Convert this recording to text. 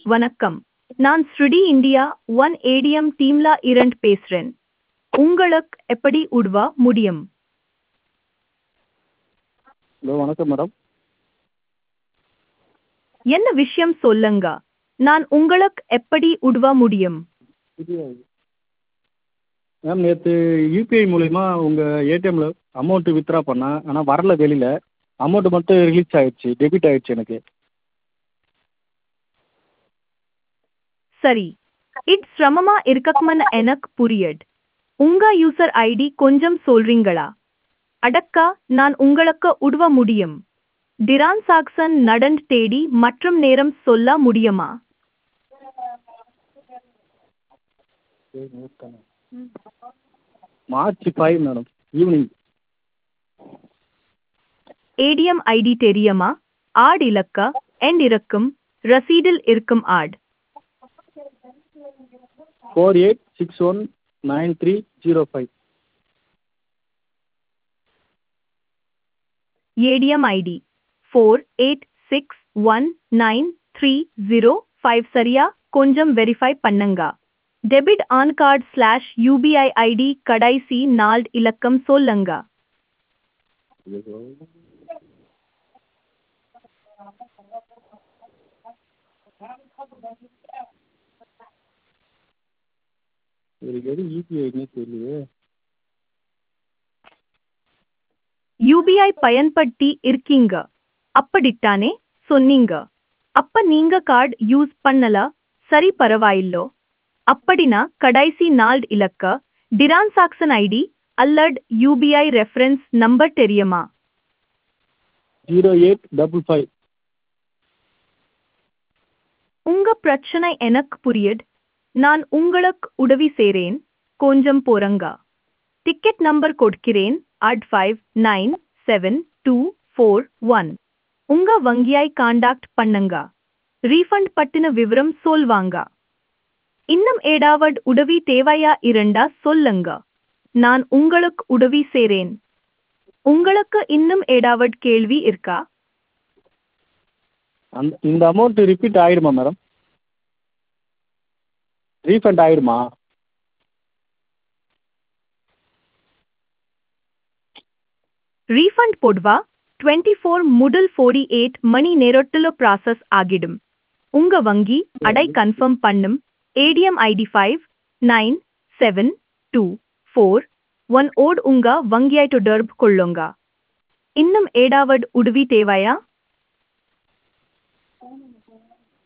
வணக்கம் நான் ஸ்ருடி இந்தியா ஒன் ஏடிஎம் டீம்ல இரண்டு பேசுறேன் உங்களுக்கு எப்படி உதவ முடியும் ஹலோ வணக்கம் மேடம் என்ன விஷயம் சொல்லுங்க நான் உங்களுக்கு எப்படி உதவ முடியும் மேம் நேற்று யூபிஐ மூலிமா உங்கள் ஏடிஎம்மில் அமௌண்ட்டு வித்ட்ரா பண்ணேன் ஆனால் வரல வெளியில் அமௌண்ட்டு மட்டும் ரிலீஸ் ஆயிடுச்சு டெபிட் ஆயிடுச்சு எனக்கு சரி இது சிரமமா இருக்கக்கும்னு எனக்கு புரியுது உங்க யூசர் ஐடி கொஞ்சம் சொல்றீங்களா அடக்கா நான் உங்களுக்கு உதவ முடியும் டிரான்சாக்சன் நடந்து தேடி மற்றும் நேரம் சொல்ல முடியுமா March five madam evening ATM ID தெரியுமா ஆட் இலக்க எண்ட் இருக்கும் ரசீடில் இருக்கும் eight four eight six one nine three zero five ATM ID four eight six one nine three zero five சரியா கொஞ்சம் வெரிஃபை பண்ணுங்க debit on card slash UPI ID கடைசி நாலு இலக்கம் சொல்லுங்க எனக்கு எது யூபிஐன்னே தெரியலையே யூபிஐ பயன்படுத்தி இருக்கீங்க அப்படித்தானே சொன்னீங்க அப்ப நீங்க கார்டு யூஸ் பண்ணல சரி பரவாயில்லோ அப்படின்னா கடைசி நாலு இலக்க டிரான்சாக்சன் ஐடி அல்லது யூபிஐ ரெஃபரன்ஸ் நம்பர் தெரியுமா ஜீரோ எயிட் டபுள் ஃபைவ் உங்க பிரச்சனை எனக்கு புரியுது நான் உங்களுக்கு உதவி செய்றேன் கொஞ்சம் போறங்க டிக்கெட் நம்பர் கொடுக்கிறேன் eight five nine seven two four one உங்க வங்கியாய் காண்டாக்ட் பண்ணுங்க ரீஃபண்ட் பட்டின விவரம் சொல்வாங்க இன்னும் ஏடாவட் உதவி தேவையா இருந்தா சொல்லுங்க நான் உங்களுக்கு உதவி செய்றேன் உங்களுக்கு இன்னும் ஏடாவட் கேள்வி இருக்கா அந்த இந்த அமௌண்ட்டு ரிப்பீட் ஆகிடுமா மேடம் ரீஃபண்ட் ஆகிடுமா ரீஃபண்ட் போடுவா டுவெண்ட்டி ஃபோர் முதல் ஃபோர்டி எயிட் மணி நேரத்துல ப்ராசஸ் ஆகிடும் உங்க வங்கி அடை கன்ஃபார்ம் பண்ணும் ATM ID five nine seven two four one ஓட் உங்க வங்கியாய் தொடர்பு கொள்ளுங்க இன்னும் ஏடாவட் உதவி தேவையா